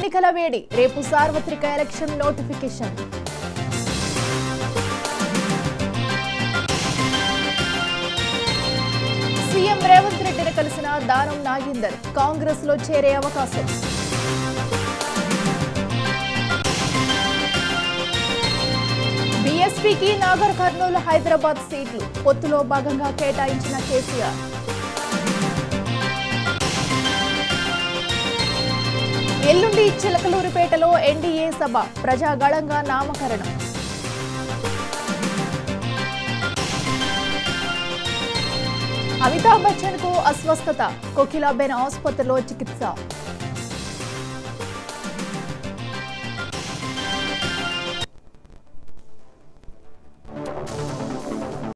ఎన్నికల వేడి రేపు సార్వత్రిక ఎలక్షన్ నోటిఫికేషన్ సీఎం రేవంత్ రెడ్డిని కలిసిన దానం నాగేందర్ కాంగ్రెస్ లో చేరే అవకాశం బీఎస్పీకి నాగర్ కర్నూలు హైదరాబాద్ సీట్లు పొత్తులో భాగంగా కేటాయించిన కేసీఆర్ ఎల్లుండి చిలకలూరిపేటలో ఎన్డీఏ సభ ప్రజాగళంగా నామకరణం అమితాబ్ బచ్చన్ కు అస్వస్థత కోకిలాబెన్ ఆసుపత్రిలో చికిత్స